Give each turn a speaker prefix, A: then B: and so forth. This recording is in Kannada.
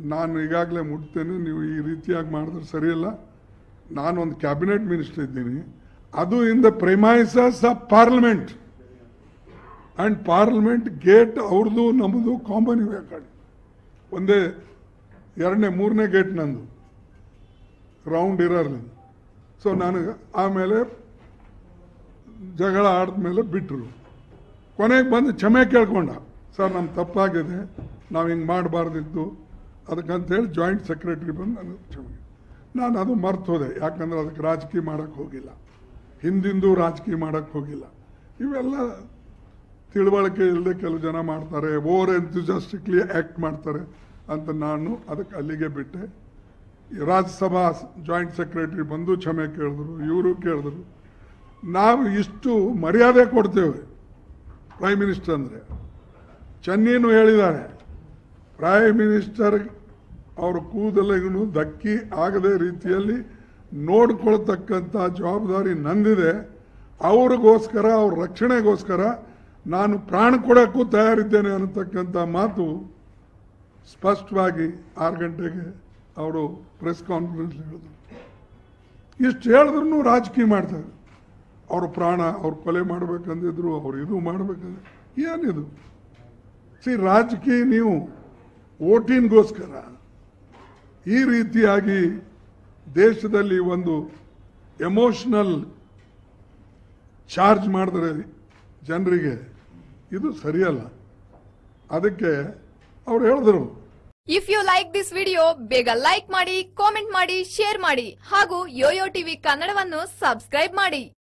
A: ನಾನು ಈಗಾಗಲೇ ಮುಟ್ತೇನೆ ನೀವು ಈ ರೀತಿಯಾಗಿ ಮಾಡಿದ್ರೆ ಸರಿಯಲ್ಲ ನಾನೊಂದು ಕ್ಯಾಬಿನೆಟ್ ಮಿನಿಸ್ಟರ್ ಇದ್ದೀನಿ ಅದು in the premises of parliament and parliament gate ಅವ್ರದ್ದು ನಮ್ಮದು ಕಾಮನ್ ಇವೆ ಆ ಕಡೆ ಒಂದೇ ಎರಡನೇ ಮೂರನೇ ಗೇಟ್ ನಂದು ರೌಂಡ್ ಇರಲ್ಲ ಸೊ ನನಗೆ ಆಮೇಲೆ ಜಗಳ ಆಡಿದ್ಮೇಲೆ ಬಿಟ್ಟರು ಕೊನೆಗೆ ಬಂದು ಕ್ಷಮೆ ಕೇಳ್ಕೊಂಡ ಸರ್ ನಮ್ಮ ತಪ್ಪಾಗಿದೆ ನಾವು ಹಿಂಗೆ ಮಾಡಬಾರ್ದಿತ್ತು ಅದಕ್ಕಂತೇಳಿ ಜಾಯಿಂಟ್ ಸೆಕ್ರೆಟರಿ ಬಂದು ನನಗೆ ಕ್ಷಮೆ ನಾನು ಅದು ಮರ್ತು ಹೋದೆ ಯಾಕಂದ್ರೆ ಅದಕ್ಕೆ ರಾಜಕೀಯ ಮಾಡೋಕ್ಕೆ ಹೋಗಿಲ್ಲ ಹಿಂದಿಂದು ರಾಜಕೀಯ ಮಾಡೋಕ್ಕೆ ಹೋಗಿಲ್ಲ ಇವೆಲ್ಲ ತಿಳುವಳಿಕೆ ಇಲ್ಲದೆ ಕೆಲವು ಜನ ಮಾಡ್ತಾರೆ ಓವರ್ ಎಂಥೂಸಿಯಾಸ್ಟಿಕ್ಲಿ ಆ್ಯಕ್ಟ್ ಮಾಡ್ತಾರೆ ಅಂತ ನಾನು ಅದಕ್ಕೆ ಅಲ್ಲಿಗೆ ಬಿಟ್ಟೆ ಈ ರಾಜ್ಯಸಭಾ ಜಾಯಿಂಟ್ ಸೆಕ್ರೆಟರಿ ಬಂದು ಕ್ಷಮೆ ಕೇಳಿದ್ರು ಇವರು ಕೇಳಿದ್ರು ನಾವು ಇಷ್ಟು ಮರ್ಯಾದೆ ಕೊಡ್ತೇವೆ ಪ್ರೈಮ್ ಮಿನಿಸ್ಟರ್ ಅಂದರೆ ಚೆನ್ನೀನು ಹೇಳಿದ್ದಾರೆ ಪ್ರೈಮ್ ಮಿನಿಸ್ಟರ್ ಅವ್ರ ಕೂದಲಿಗೂ ಧಕ್ಕಿ ಆಗದೆ ರೀತಿಯಲ್ಲಿ ನೋಡ್ಕೊಳ್ತಕ್ಕಂಥ ಜವಾಬ್ದಾರಿ ನಂದಿದೆ ಅವ್ರಿಗೋಸ್ಕರ ಅವ್ರ ರಕ್ಷಣೆಗೋಸ್ಕರ ನಾನು ಪ್ರಾಣ ಕೊಡೋಕ್ಕೂ ತಯಾರಿದ್ದೇನೆ ಅನ್ನತಕ್ಕಂಥ ಮಾತು ಸ್ಪಷ್ಟವಾಗಿ ಆರು ಗಂಟೆಗೆ ಅವರು ಪ್ರೆಸ್ ಕಾನ್ಫರೆನ್ಸ್ ಹೇಳಿದ್ರು ಇಷ್ಟು ಹೇಳಿದ್ರು ರಾಜಕೀಯ ಮಾಡ್ತಾರೆ ಅವ್ರ ಪ್ರಾಣ ಅವ್ರು ಕೊಲೆ ಮಾಡ್ಬೇಕಂದಿದ್ರು ಅವ್ರು ಇದು ಮಾಡ್ಬೇಕಂದ್ರೆ ಏನಿದು ಸಿ ರಾಜಕೀಯ ನೀವು ಓಟಿನ್ಗೋಸ್ಕರ ಈ ರೀತಿಯಾಗಿ ದೇಶದಲ್ಲಿ ಒಂದು ಎಮೋಷನಲ್ ಚಾರ್ಜ್ ಮಾಡಿದ್ರೆ ಜನರಿಗೆ ಇದು ಸರಿಯಲ್ಲ ಅದಕ್ಕೆ ಅವ್ರು ಹೇಳಿದ್ರು
B: if you like this video ಬೇಗ ಲೈಕ್ ಮಾಡಿ ಕಾಮೆಂಟ್ ಮಾಡಿ ಶೇರ್ ಮಾಡಿ ಹಾಗೂ ಯೋಯೋ ಟಿವಿ ಕನ್ನಡವನ್ನು ಸಬ್ಸ್ಕ್ರೈಬ್ ಮಾಡಿ